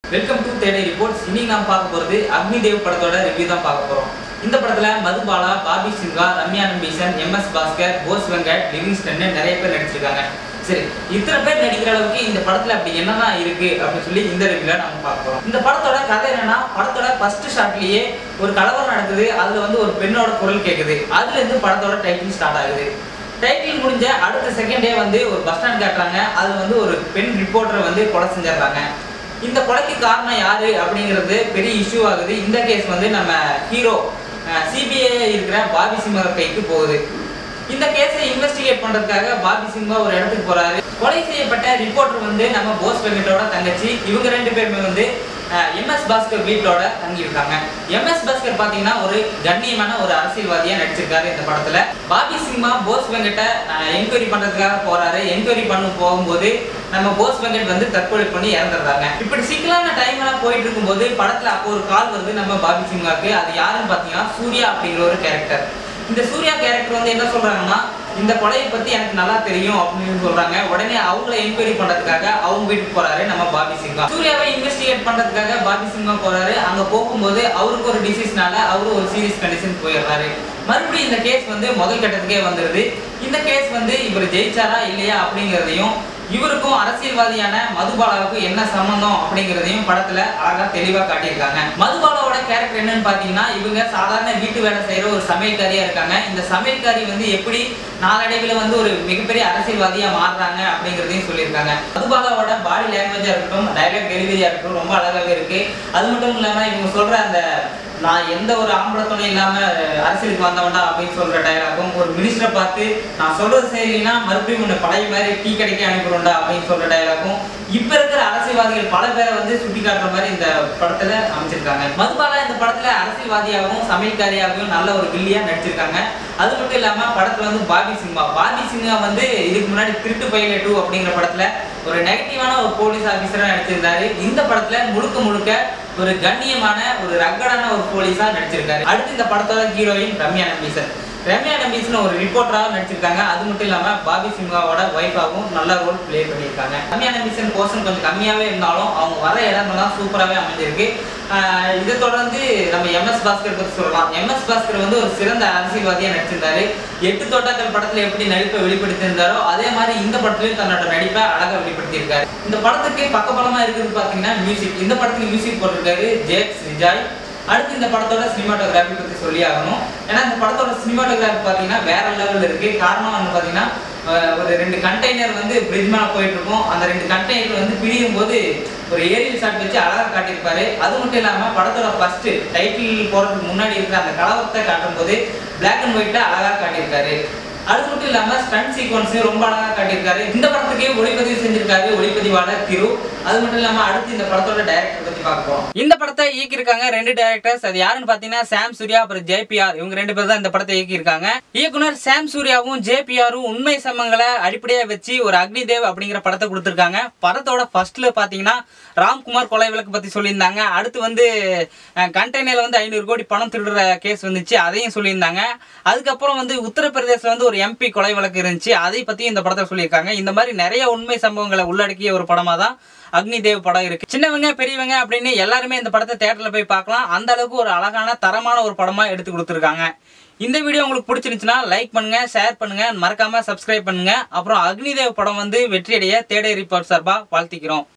welcome to தேடை reports இன்னைக்கு நாம் பார்க்க போறது அக்னி தேவ் படத்தோட ரிவ்யூ தான் பார்க்க போறோம் இந்த படத்துல மதுபாலா பாபி சிங்கா ரம்யா நம்பீசன் எம் எஸ் பாஸ்கர் போஸ் வெங்கட் லிவிங்ஸ்டன் நிறைய பேர் நடிச்சிருக்காங்க சரி இத்தனை பேர் நடிக்கிற அளவுக்கு இந்த படத்துல அப்படி என்னென்ன இருக்கு அப்படின்னு சொல்லி இந்த ரிவ்யூல நம்ம பார்க்க போறோம் இந்த படத்தோட கதை என்னன்னா படத்தோட ஃபர்ஸ்ட் ஷாட்லயே ஒரு கலவரம் நடக்குது அதுல வந்து ஒரு பெண்ணோட குரல் கேக்குது அதுல இருந்து படத்தோட டைட்டில் ஸ்டார்ட் ஆகுது டைட்டில் முடிஞ்ச அடுத்த செகண்டே வந்து ஒரு பஸ் ஸ்டாண்ட் காட்டுறாங்க அதுல வந்து ஒரு பெண் ரிப்போர்ட்டரை வந்து கொலை செஞ்சிடுறாங்க இந்த கொலைக்கு காரணம் யாரு அப்படிங்கிறது பெரிய இஷ்யூ ஆகுது இந்த கேஸ் வந்து நம்ம ஹீரோ சிபிஐ இருக்கிற பாபி சிம்மா கைக்கு போகுது இந்த கேஸை இன்வெஸ்டிகேட் பண்றதுக்காக பாபி சிம்மா ஒரு இடத்துக்கு போறாரு கொலை செய்யப்பட்ட ரிப்போர்ட்டர் வந்து நம்ம போஸ் வெங்கட்டோட தங்கச்சி இவங்க ரெண்டு பேருமே வந்து எம்எஸ் பாஸ்கர் வீட்டோட தங்கி இருக்காங்க எம்எஸ் பாஸ்கர் பாத்தீங்கன்னா ஒரு கண்ணியமான ஒரு அரசியல்வாதியா நடிச்சிருக்காரு இந்த படத்துல பாபி சிம்மா போஸ் வெங்கட்ட என்கொயரி பண்றதுக்காக போறாரு என்கொயரி பண்ண போகும்போது நம்ம போஸ் வெங்கட் வந்து தற்கொலை பண்ணி இறந்துடுறாங்க இப்படி சிக்கலான டைம் எல்லாம் போயிட்டு இருக்கும்போது படத்துல அப்போ ஒரு கால் வருது நம்ம பாபி சிம்மாக்கு அது யாருன்னு பாத்தீங்கன்னா சூர்யா அப்படிங்கிற ஒரு கேரக்டர் இந்த சூர்யா கேரக்டர் வந்து என்ன சொல்றாங்கன்னா இந்த கொலையை பத்தி எனக்கு நல்லா தெரியும் அப்படின்னு சொல்றாங்க உடனே அவங்கள என்கொயரி பண்றதுக்காக அவங்க வீட்டுக்கு போறாரு நம்ம பாபி சிங்கா சூர்யாவை இன்வெஸ்டிகேட் பண்றதுக்காக பாபி சிங்கா போறாரு அங்க போகும்போது அவருக்கு ஒரு டிசீஸ்னால அவரு ஒரு சீரியஸ் கண்டிஷன் போயிடுறாரு மறுபடியும் இந்த கேஸ் வந்து முதல் கட்டத்துக்கே வந்துருது இந்த கேஸ் வந்து இவர் ஜெயிச்சாரா இல்லையா அப்படிங்கிறதையும் இவருக்கும் அரசியல்வாதியான மதுபாலாவுக்கும் என்ன சம்பந்தம் அப்படிங்கிறதையும் படத்துல அழகா தெளிவா காட்டியிருக்காங்க மதுபாலாவோட கேரக்டர் என்னன்னு பாத்தீங்கன்னா இவங்க சாதாரண வீட்டு வேலை செய்யற ஒரு சமையல்காரியா இருக்காங்க இந்த சமையல்காரி வந்து எப்படி நாளடைவில் வந்து ஒரு மிகப்பெரிய அரசியல்வாதியா மாறுறாங்க அப்படிங்கிறதையும் சொல்லியிருக்காங்க மதுபாலாவோட பாடி லாங்குவேஜா இருக்கட்டும் டைலாக் டெலிவரியா இருக்கட்டும் ரொம்ப அழகாவே இருக்கு அது மட்டும் இல்லாம இவங்க சொல்ற அந்த நான் எந்த ஒரு ஆம்பளை துணை இல்லாம அரசியலுக்கு வந்தவன்டா அப்படின்னு சொல்ற டயலாகும் ஒரு மினிஸ்டரை பார்த்து நான் சொல்றது சரியில்லைன்னா மறுபடியும் உன்னை பழைய மாதிரி டீ கடைக்கு அனுப்பிடும்டா அப்படின்னு சொல்ற டயலாகும் இப்ப இருக்கிற அரசியல்வாதிகள் பல பேரை வந்து சுட்டி காட்டுற மாதிரி இந்த படத்துல அமைச்சிருக்காங்க மதுபாலா இந்த படத்துல அரசியல்வாதியாகவும் சமையல்காரியாகவும் நல்ல ஒரு வில்லியா நடிச்சிருக்காங்க அது மட்டும் இல்லாம படத்துல வந்து பாபி சிங்கா பாபி சிங்கா வந்து இதுக்கு முன்னாடி திருட்டு பையில டூ அப்படிங்கிற படத்துல ஒரு நெகட்டிவான ஒரு போலீஸ் ஆபீசரா நடிச்சிருந்தாரு இந்த படத்துல முழுக்க முழுக்க ஒரு கண்ணியமான ஒரு ரக்கடான ஒரு போலீஸா நடிச்சிருக்காரு அடுத்து இந்த படத்தோட ஹீரோயின் ரம்யா நம்பீசன் ரம்யா நம்பீசன் ஒரு ரிப்போர்ட்டராக நடிச்சிருக்காங்க அது மட்டும் இல்லாம பாபி சிங்காவோட ஒய்ஃபாகவும் நல்ல ரோல் ப்ளே பண்ணியிருக்காங்க ரம்யா நம்பீசன் போர்ஷன் கொஞ்சம் கம்மியாவே இருந்தாலும் அவங்க வர இடங்கள்லாம் சூப்பராகவே அமைஞ்சிருக்கு ஆஹ் இதை தொடர்ந்து நம்ம எம்எஸ் பாஸ்கர் பத்தி சொல்லலாம் எம்எஸ் பாஸ்கர் வந்து ஒரு சிறந்த அரசியல்வாதியா நடிச்சிருந்தாரு எட்டு தோட்டாக்கள் படத்துல எப்படி நடிப்பை வெளிப்படுத்தியிருந்தாரோ அதே மாதிரி இந்த படத்துலயும் தன்னோட நடிப்பை அழகா வெளிப்படுத்தியிருக்காரு இந்த படத்துக்கு பக்கபலமா இருக்குது பாத்தீங்கன்னா மியூசிக் இந்த படத்துக்கு மியூசிக் போட்டிருக்காரு ஜேக்ஸ் விஜய் அடுத்து இந்த படத்தோட சினிமாட்டோகிராஃபி பத்தி சொல்லி ஆகணும் ஏன்னா இந்த படத்தோட சினிமாட்டோகிராஃபி பாத்தீங்கன்னா வேற லெவல்ல இருக்கு காரணம் வந்து பாத்தீங்கன்னா அஹ், ஒரு ரெண்டு கண்டெய்னர் வந்து பிரிட்ஜ் மேல போயிட்டு இருக்கும் அந்த ரெண்டு கண்டெய்னர் வந்து பிரியும் போது ஒரு ஏரியல் ஷாட் வச்சு அழகா காட்டியிருப்பாரு அது மட்டும் இல்லாம படத்தோட ஃபர்ஸ்ட் டைட்டில் போறதுக்கு முன்னாடி இருக்கிற அந்த கலவரத்தை காட்டும் போது பிளாக் அண்ட் ஒயிட்ல அழகா காட்டியிருக்காரு அது மட்டும் இல்லாம ஸ்டண்ட் சீக்வன்ஸையும் ரொம்ப அழகா காட்டியிருக்காரு இந்த படத்துக்கே ஒளிப்பதிவு செஞ்சிருக்காரு ஒளிப்பதிவாளர் திரு அது மட்டும் இல்லாம அடுத்து இந்த படத்தோட டைரக்டர் பத்தி பார்க்க போறோம் இந்த படத்தை இயக்கியிருக்காங்க ரெண்டு டைரக்டர்ஸ் அது யாருன்னு பாத்தீங்கன்னா சாம் சூர்யா அப்புறம் ஜேபிஆர் இவங்க ரெண்டு பேர் தான் இந்த படத்தை இயக்கியிருக்காங்க இயக்குனர் சாம் சூர்யாவும் ஜேபிஆரும் உண்மை சம்பவங்களை அடிப்படையா வச்சு ஒரு அக்னி தேவ் அப்படிங்கிற படத்தை கொடுத்திருக்காங்க படத்தோட ஃபர்ஸ்ட்ல பாத்தீங்கன்னா ராம்குமார் கொலை விளக்கு பத்தி சொல்லியிருந்தாங்க அடுத்து வந்து கண்டெய்னர்ல வந்து ஐநூறு கோடி பணம் திருடுற கேஸ் வந்துச்சு அதையும் சொல்லியிருந்தாங்க அதுக்கப்புறம் வந்து உத்தரப்பிரதேசல வந்து ஒரு எம்பி கொலை வழக்கு இருந்துச்சு அதை பத்தி இந்த படத்தை சொல்லியிருக்காங்க இந்த மாதிரி நிறைய உண்மை சம்பவங்களை உள்ளடக்கிய ஒரு படமா தான் அக்னி தேவ் படம் இருக்கு சின்னவங்க பெரியவங்க அப்படின்னு எல்லாருமே இந்த படத்தை தேட்டர்ல போய் பார்க்கலாம் அந்த அளவுக்கு ஒரு அழகான தரமான ஒரு படமா எடுத்து கொடுத்துருக்காங்க இந்த வீடியோ உங்களுக்கு பிடிச்சிருந்துச்சுன்னா லைக் பண்ணுங்க ஷேர் பண்ணுங்க மறக்காம சப்ஸ்கிரைப் பண்ணுங்க அப்புறம் அக்னி தேவ் படம் வந்து வெற்றியடைய தேடை ரிப்போர்ட் சார்பா வாழ்த்திக்கிறோம்